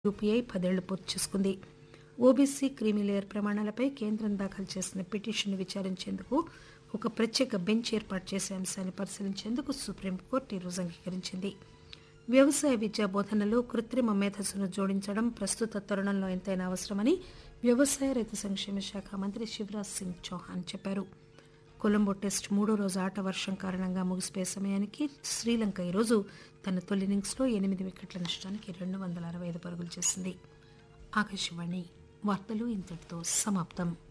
UPI పదేళ్లు పూర్తి చేసుకుంది ఓబీసీ క్రీమీలేయర్ ప్రమాణాలపై కేంద్రం దాఖలు చేసిన పిటిషన్ను విచారించేందుకు ఒక ప్రత్యేక బెంచ్ ఏర్పాటు చేసే అంశాన్ని పరిశీలించేందుకు సుప్రీంకోర్టు ఈరోజు అంగీకరించింది వ్యవసాయ విద్యా బోధనలో కృత్రిమ మేధస్సును జోడించడం ప్రస్తుత తరుణంలో ఎంతైనా అవసరమని వ్యవసాయ రైతు సంక్షేమ శాఖ మంత్రి శివరాజ్ సింగ్ చౌహాన్ చెప్పారు కొలంబో టెస్ట్ మూడో రోజు ఆట వర్షం కారణంగా ముగిసిపోయే సమయానికి శ్రీలంక ఈరోజు తన తొలి ఇన్నింగ్స్లో ఎనిమిది వికెట్ల నష్టానికి రెండు వందల అరవై ఐదు పరుగులు చేసింది ఆకాశవాణి వార్తలు ఇంతటితో సమాప్తం